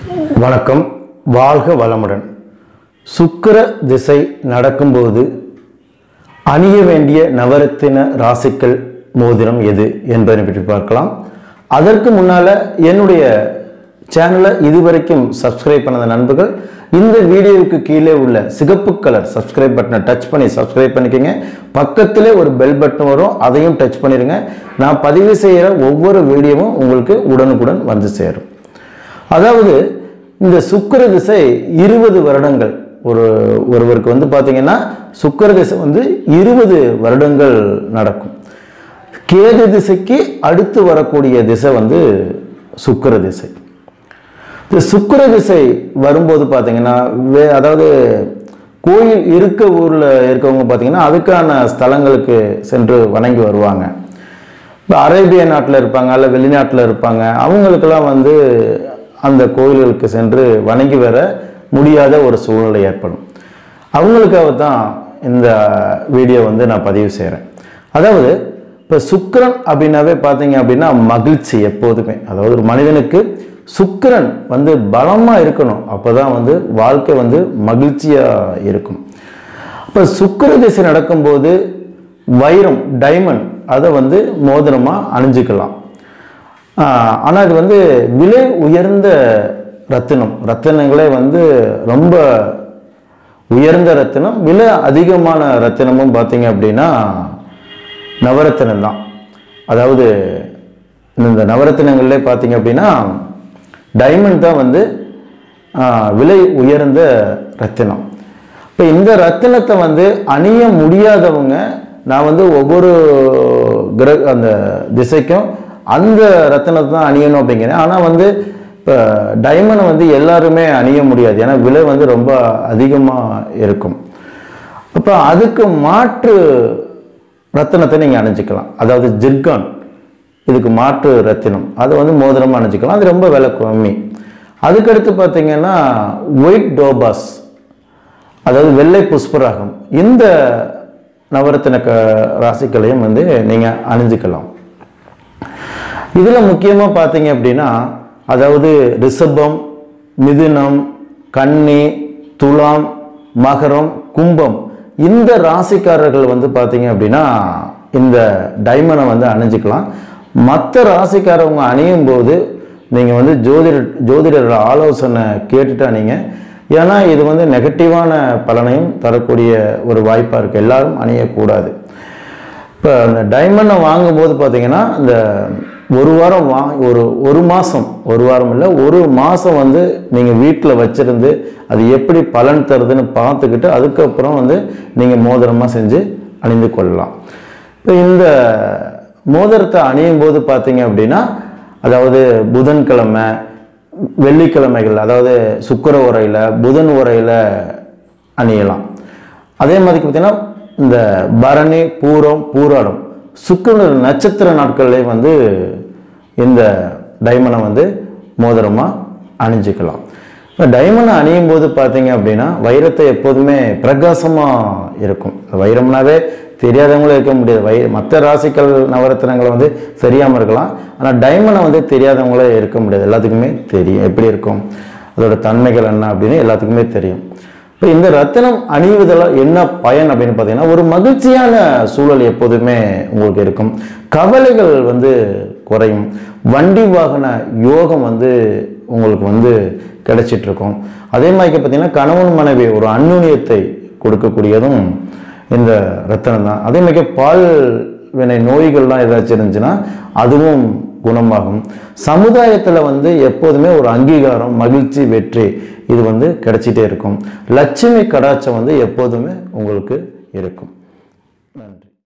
வணக்கம் வாழ்க வளமுடன் சுக்கிர திசை நடக்கும்போது அணிய வேண்டிய நவரத்தின ராசிக்கல் மோதிரம் எது என்பதை பற்றி பார்க்கலாம் அதற்கு முன்னால என்னுடைய சேனலை இதுவரைக்கும் சப்ஸ்கிரைப் பண்ணாத நண்பர்கள் இந்த வீடியோவுக்கு கீழே உள்ள சிகப்பு கலர் சப்ஸ்கிரைப் பட்டனை டச் பண்ணி சப்ஸ்கிரைப் பண்ணிக்கோங்க பக்கத்திலே ஒரு பெல் பட்டன் வரும் அதையும் டச் பண்ணிடுங்க நான் பதிவு செய்கிற ஒவ்வொரு வீடியோவும் உங்களுக்கு உடனுக்குடன் வந்து சேரும் அதாவது இந்த சுக்கிர திசை இருபது வருடங்கள் ஒரு ஒருவருக்கு வந்து பார்த்தீங்கன்னா சுக்கிர திசை வந்து இருபது வருடங்கள் நடக்கும் கேது திசைக்கு அடுத்து வரக்கூடிய திசை வந்து சுக்கிர திசை இந்த சுக்கிர திசை வரும்போது பார்த்தீங்கன்னா வே அதாவது கோயில் இருக்க ஊரில் இருக்கவங்க பார்த்தீங்கன்னா அதுக்கான ஸ்தலங்களுக்கு சென்று வணங்கி வருவாங்க இப்போ அரேபிய நாட்டில் இருப்பாங்க அல்ல வெளிநாட்டில் இருப்பாங்க அவங்களுக்கெல்லாம் வந்து அந்த கோயில்களுக்கு சென்று வணங்கி வர முடியாத ஒரு சூழ்நிலை ஏற்படும் அவங்களுக்காக தான் இந்த வீடியோ வந்து நான் பதிவு செய்கிறேன் அதாவது இப்போ சுக்கிரன் அப்படின்னாவே பார்த்தீங்க அப்படின்னா மகிழ்ச்சி எப்போதுமே அதாவது ஒரு மனிதனுக்கு சுக்கிரன் வந்து பலமாக இருக்கணும் அப்போ தான் வந்து வாழ்க்கை வந்து மகிழ்ச்சியாக இருக்கும் இப்போ சுக்கிர திசை நடக்கும்போது வைரம் டைமண்ட் அதை வந்து மோதிரமாக அணிஞ்சுக்கலாம் ஆனால் இது வந்து விலை உயர்ந்த ரத்தினம் ரத்தினங்களே வந்து ரொம்ப உயர்ந்த ரத்தினம் விலை அதிகமான ரத்தினமும் பார்த்தீங்க அப்படின்னா நவரத்தினம் தான் அதாவது இந்த நவரத்தினங்கள்லே பார்த்தீங்க அப்படின்னா டைமண்ட் தான் வந்து ஆ, விலை உயர்ந்த ரத்தினம் இப்போ இந்த ரத்தினத்தை வந்து அணிய முடியாதவங்க நான் வந்து ஒவ்வொரு கிரக அந்த திசைக்கும் அந்த ரத்தினத்தை தான் அணியணும் அப்படிங்கிறேன் ஆனால் வந்து இப்போ டைமண்டை வந்து எல்லாருமே அணிய முடியாது ஏன்னா விலை வந்து ரொம்ப அதிகமாக இருக்கும் அப்போ அதுக்கு மாற்று ரத்தினத்தை நீங்கள் அணிஞ்சிக்கலாம் அதாவது ஜிர்கான் இதுக்கு மாற்று ரத்தினம் அதை வந்து மோதிரமாக அணிஞ்சிக்கலாம் அது ரொம்ப விலை கம்மி அதுக்கடுத்து பார்த்தீங்கன்னா ஒயிட் டோபாஸ் அதாவது வெள்ளை புஷ்பராகம் இந்த நவரத்தின க ராசிக்களையும் வந்து நீங்கள் அணிஞ்சிக்கலாம் இதில் முக்கியமாக பார்த்தீங்க அப்படின்னா அதாவது ரிஷபம் மிதுனம் கன்னி துலாம் மகரம் கும்பம் இந்த ராசிக்காரர்கள் வந்து பார்த்தீங்க அப்படின்னா இந்த டைமண்டை வந்து அணிஞ்சிக்கலாம் மற்ற ராசிக்காரவங்க அணியும் போது நீங்கள் வந்து ஜோதிடர் ஜோதிடரோட ஆலோசனை கேட்டுட்டு அணிங்க ஏன்னா இது வந்து நெகட்டிவான பலனையும் தரக்கூடிய ஒரு வாய்ப்பாக இருக்குது எல்லாரும் அணியக்கூடாது இப்போ அந்த டைமண்டை வாங்கும்போது பார்த்தீங்கன்னா இந்த ஒரு வாரம் வா ஒரு ஒரு மாதம் ஒரு வாரம் இல்லை ஒரு மாதம் வந்து நீங்கள் வீட்டில் வச்சுருந்து அது எப்படி பலன் தருதுன்னு பார்த்துக்கிட்டு அதுக்கப்புறம் வந்து நீங்கள் மோதிரமாக செஞ்சு அணிந்து கொள்ளலாம் இப்போ இந்த மோதிரத்தை அணியும் போது பார்த்தீங்க அப்படின்னா அதாவது புதன்கிழமை வெள்ளிக்கிழமைகள் அதாவது சுக்கிர உரையில் புதன் உரையில் அணியலாம் அதே மாதிரி பார்த்தீங்கன்னா இந்த பரணி பூரம் பூராடம் சுக்கிரன் நட்சத்திர நாட்கள்லேயும் வந்து இந்த டைமண்டை வந்து மோதிரமாக அணிஞ்சிக்கலாம் இப்போ டைமண்டை அணியும் போது பார்த்தீங்க அப்படின்னா வைரத்தை எப்போதுமே பிரகாசமாக இருக்கும் வைரம்னாவே தெரியாதவங்களும் இருக்க முடியாது வை மற்ற ராசிகள் நவரத்தினங்களை வந்து தெரியாமல் இருக்கலாம் ஆனால் டைமண்டை வந்து தெரியாதவங்களே இருக்க முடியாது எல்லாத்துக்குமே தெரியும் எப்படி இருக்கும் அதோட தன்மைகள் என்ன அப்படின்னு எல்லாத்துக்குமே தெரியும் இப்போ இந்த ரத்தினம் அணிவதில் என்ன பயன் அப்படின்னு பார்த்தீங்கன்னா ஒரு மகிழ்ச்சியான சூழல் எப்போதுமே உங்களுக்கு இருக்கும் கவலைகள் வந்து குறையும் வண்டி வாகன யோகம் வந்து உங்களுக்கு வந்து கிடைச்சிட்டு இருக்கும் அதே மாதிரி பார்த்தீங்கன்னா கணவன் மனைவி ஒரு அந்நுண்ணியத்தை கொடுக்கக்கூடியதும் இந்த ரத்தனம் தான் அதே மாதிரி பால் வினை நோய்கள்லாம் ஏதாச்சும் இருந்துச்சுன்னா அதுவும் குணமாகும் சமுதாயத்தில் வந்து எப்போதுமே ஒரு அங்கீகாரம் மகிழ்ச்சி வெற்றி இது வந்து கிடைச்சிட்டே இருக்கும் லட்சுமி கடாட்சம் வந்து எப்போதுமே உங்களுக்கு இருக்கும்